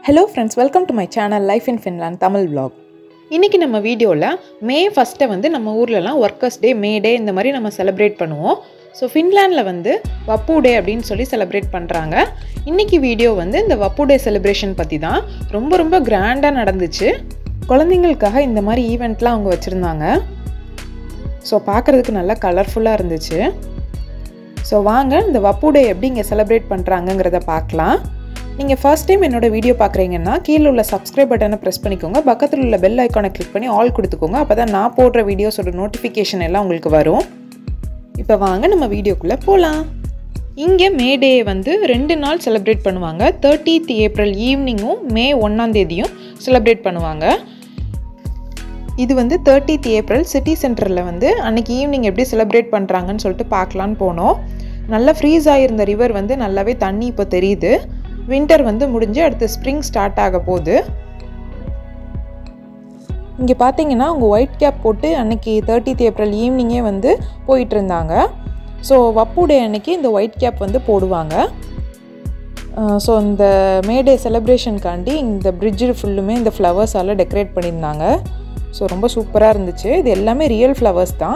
hello friends welcome to my channel life in Finland Tamil vlog இன்றைக்கி நம்ம வீடியோவில் மே ஃபஸ்ட்டை வந்து நம்ம ஊர்லலாம் ஒர்க்கர்ஸ் டே மே டே இந்த மாதிரி நம்ம செலிப்ரேட் பண்ணுவோம் ஸோ ஃபின்லாண்டில் வந்து வப்பு டே அப்படின்னு சொல்லி செலிப்ரேட் பண்ணுறாங்க இன்றைக்கி வீடியோ வந்து இந்த வப்பு டே செலிப்ரேஷன் பற்றி தான் ரொம்ப ரொம்ப கிராண்டாக நடந்துச்சு குழந்தைங்களுக்காக இந்த மாதிரி ஈவெண்ட்லாம் அவங்க வச்சுருந்தாங்க ஸோ பார்க்குறதுக்கு நல்லா கலர்ஃபுல்லாக இருந்துச்சு ஸோ வாங்க இந்த வப்பு டே எப்படி இங்கே செலிப்ரேட் பண்ணுறாங்கங்கிறத பார்க்கலாம் நீங்கள் ஃபர்ஸ்ட் டைம் என்னோட வீடியோ பார்க்குறீங்கன்னா கீழே உள்ள சப்ஸ்கிரைப் பட்டனை ப்ரெஸ் பண்ணிக்கோங்க பக்கத்தில் உள்ள பெல் ஐக்கானை கிளிக் பண்ணி ஆல் கொடுத்துக்கோங்க அப்போ தான் நான் போடுற வீடியோஸோட நோட்டிஃபிகேஷன் எல்லாம் உங்களுக்கு வரும் இப்போ வாங்க நம்ம வீடியோக்குள்ளே போகலாம் இங்கே மே டே வந்து ரெண்டு நாள் செலிப்ரேட் பண்ணுவாங்க தேர்ட்டீத் ஏப்ரல் ஈவினிங்கும் மே ஒன்றாம் தேதியும் செலிப்ரேட் பண்ணுவாங்க இது வந்து தேர்ட்டீத் ஏப்ரல் சிட்டி சென்டரில் வந்து அன்னைக்கு ஈவினிங் எப்படி செலிப்ரேட் பண்ணுறாங்கன்னு சொல்லிட்டு பார்க்கலான்னு போனோம் நல்லா ஃப்ரீஸ் ஆகிருந்த ரிவர் வந்து நல்லாவே தண்ணி இப்போ தெரியுது வின்டர் வந்து முடிஞ்சு அடுத்து ஸ்ப்ரிங் ஸ்டார்ட் ஆக போகுது இங்கே பார்த்தீங்கன்னா அவங்க ஒயிட் கேப் போட்டு அன்னைக்கு தேர்ட்டீத் ஏப்ரல் ஈவினிங்கே வந்து போயிட்டு இருந்தாங்க ஸோ வப்பு டே அன்னைக்கு இந்த ஒயிட் கேப் வந்து போடுவாங்க ஸோ இந்த மேடே செலிப்ரேஷனுக்காண்டி இந்த பிரிட்ஜு ஃபுல்லுமே இந்த ஃப்ளவர்ஸால் டெக்கரேட் பண்ணியிருந்தாங்க ஸோ ரொம்ப சூப்பராக இருந்துச்சு இது எல்லாமே ரியல் ஃப்ளவர்ஸ் தான்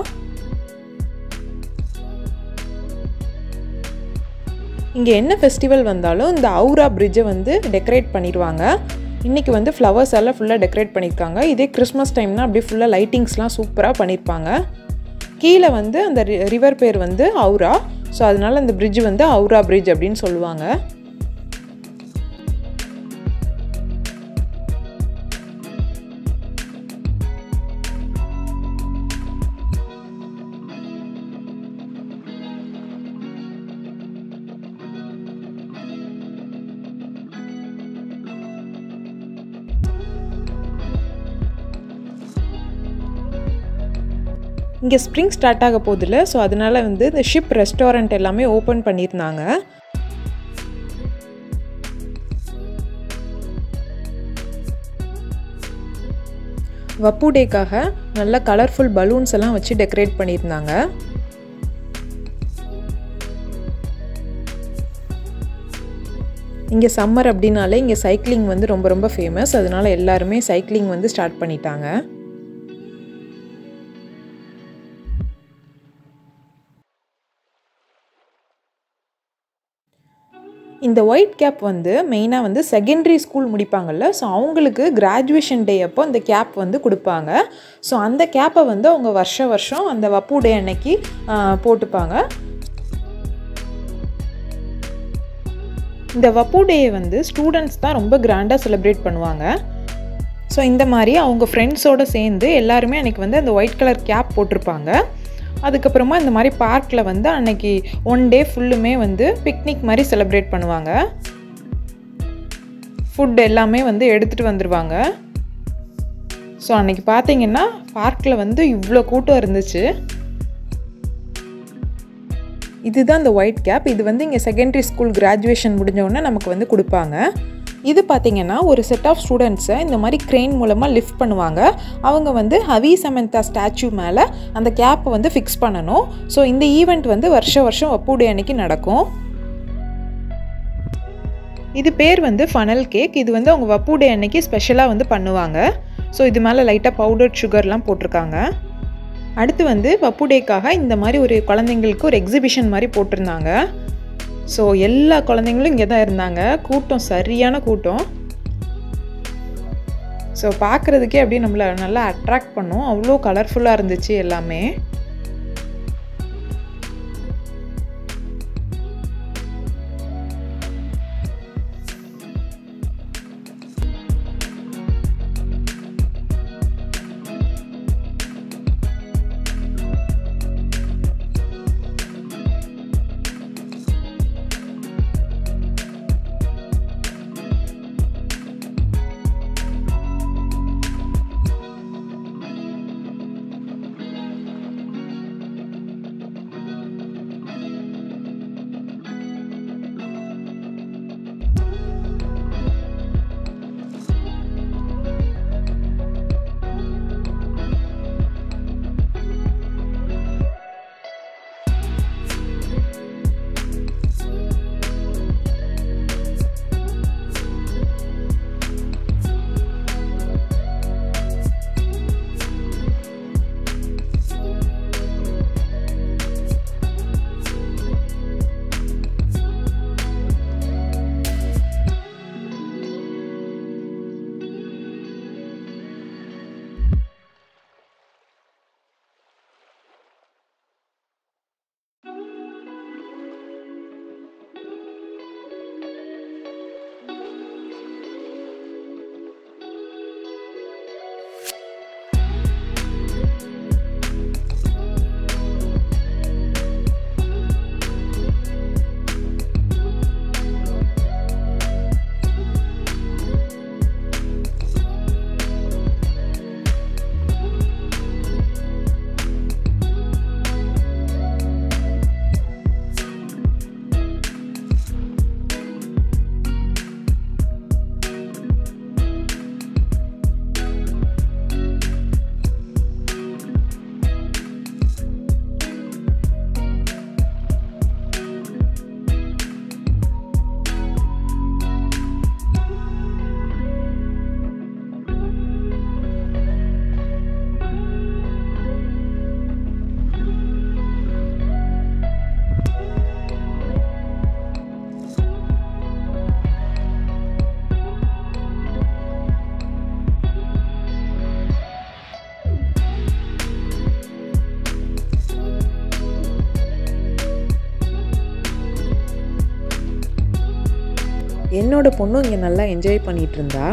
இங்கே என்ன ஃபெஸ்டிவல் வந்தாலும் இந்த அவுரா பிரிட்ஜை வந்து டெக்கரேட் பண்ணிடுவாங்க இன்றைக்கி வந்து ஃப்ளவர்ஸ் எல்லாம் ஃபுல்லாக டெக்கரேட் பண்ணியிருக்காங்க இதே கிறிஸ்மஸ் டைம்னா அப்படியே ஃபுல்லாக லைட்டிங்ஸ்லாம் சூப்பராக பண்ணியிருப்பாங்க கீழே வந்து அந்த ரிவர் பேர் வந்து அவுரா ஸோ அதனால அந்த பிரிட்ஜ் வந்து அவுரா பிரிட்ஜ் அப்படின்னு சொல்லுவாங்க இங்கே ஸ்ப்ரிங் ஸ்டார்ட் ஆக போதில்ல ஸோ அதனால வந்து இந்த ஷிப் ரெஸ்டாரண்ட் எல்லாமே ஓப்பன் பண்ணியிருந்தாங்க வப்பு டேக்காக நல்ல கலர்ஃபுல் பலூன்ஸ் எல்லாம் வச்சு டெக்கரேட் பண்ணியிருந்தாங்க இங்கே சம்மர் அப்படின்னாலே இங்கே சைக்கிளிங் வந்து ரொம்ப ரொம்ப ஃபேமஸ் அதனால எல்லாருமே சைக்கிளிங் வந்து ஸ்டார்ட் பண்ணிட்டாங்க இந்த ஒயிட் கேப் வந்து மெயினாக வந்து செகண்டரி ஸ்கூல் முடிப்பாங்கல்ல ஸோ அவங்களுக்கு கிராஜுவேஷன் டே அப்போ இந்த கேப் வந்து கொடுப்பாங்க ஸோ அந்த கேப்பை வந்து அவங்க வருஷ வருஷம் அந்த வப்பு டே அன்னைக்கு போட்டுப்பாங்க இந்த வப்பு டேயை வந்து ஸ்டூடெண்ட்ஸ் தான் ரொம்ப கிராண்டாக செலிப்ரேட் பண்ணுவாங்க ஸோ இந்த மாதிரி அவங்க ஃப்ரெண்ட்ஸோடு சேர்ந்து எல்லாருமே அன்றைக்கி வந்து அந்த ஒயிட் கலர் கேப் போட்டிருப்பாங்க அதுக்கப்புறமா இந்த மாதிரி பார்க்கில் வந்து அன்னைக்கு ஒன் டே ஃபுல்லுமே வந்து பிக்னிக் மாதிரி செலிப்ரேட் பண்ணுவாங்க ஃபுட் எல்லாமே வந்து எடுத்துகிட்டு வந்துடுவாங்க ஸோ அன்னைக்கு பார்த்தீங்கன்னா பார்க்கில் வந்து இவ்வளோ கூட்டம் இருந்துச்சு இதுதான் இந்த ஒயிட் கேப் இது வந்து இங்கே செகண்டரி ஸ்கூல் கிராஜுவேஷன் முடிஞ்சவொடனே நமக்கு வந்து கொடுப்பாங்க இது பார்த்திங்கன்னா ஒரு செட் ஆஃப் ஸ்டூடெண்ட்ஸை இந்த மாதிரி க்ரெயின் மூலமாக லிஃப்ட் பண்ணுவாங்க அவங்க வந்து ஹவி சமந்தா ஸ்டாச்சு மேலே அந்த கேப்பை வந்து ஃபிக்ஸ் பண்ணணும் ஸோ இந்த ஈவெண்ட் வந்து வருஷ வருஷம் வப்பு டே அன்னைக்கு நடக்கும் இது பேர் வந்து ஃபனல் கேக் இது வந்து அவங்க வப்பு டே அன்னைக்கு ஸ்பெஷலாக வந்து பண்ணுவாங்க ஸோ இது மேலே லைட்டாக பவுடர் சுகர்லாம் போட்டிருக்காங்க அடுத்து வந்து வப்பு டேக்காக இந்த மாதிரி ஒரு குழந்தைங்களுக்கு ஒரு எக்ஸிபிஷன் மாதிரி போட்டிருந்தாங்க ஸோ எல்லா குழந்தைங்களும் இங்கே தான் இருந்தாங்க கூட்டம் சரியான கூட்டம் ஸோ பார்க்குறதுக்கே அப்படியே நம்மளை நல்லா அட்ராக்ட் பண்ணும் அவ்வளோ கலர்ஃபுல்லாக இருந்துச்சு எல்லாமே என்னோட பொண்ணும் இங்கே நல்லா என்ஜாய் பண்ணிட்டு இருந்தா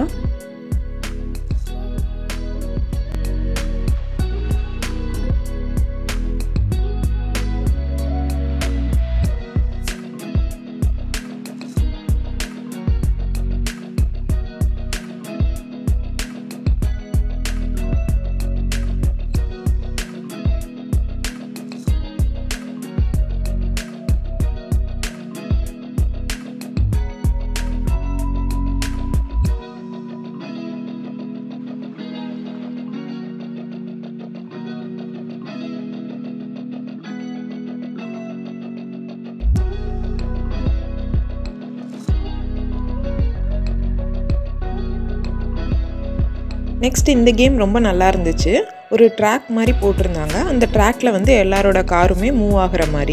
நெக்ஸ்ட் இந்த கேம் ரொம்ப நல்லா இருந்துச்சு ஒரு ட்ராக் மாதிரி போட்டிருந்தாங்க அந்த ட்ராக்ல வந்து எல்லாரோட காருமே மூவ் ஆகுற மாதிரி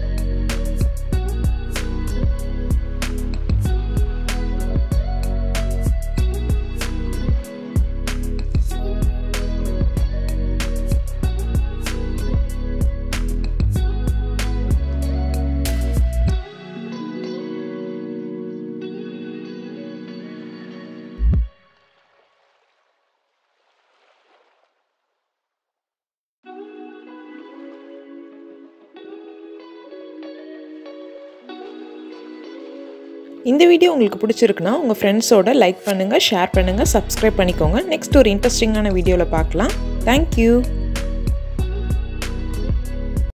இந்த வீடியோ உங்களுக்கு பிடிச்சிருக்குன்னா உங்கள் ஃப்ரெண்ட்ஸோட லைக் பண்ணுங்கள் ஷேர் பண்ணுங்கள் சப்ஸ்கிரைப் பண்ணிக்கோங்க நெக்ஸ்ட் ஒரு இன்ட்ரெஸ்டிங்கான வீடியோவில் பார்க்கலாம் தேங்க்யூ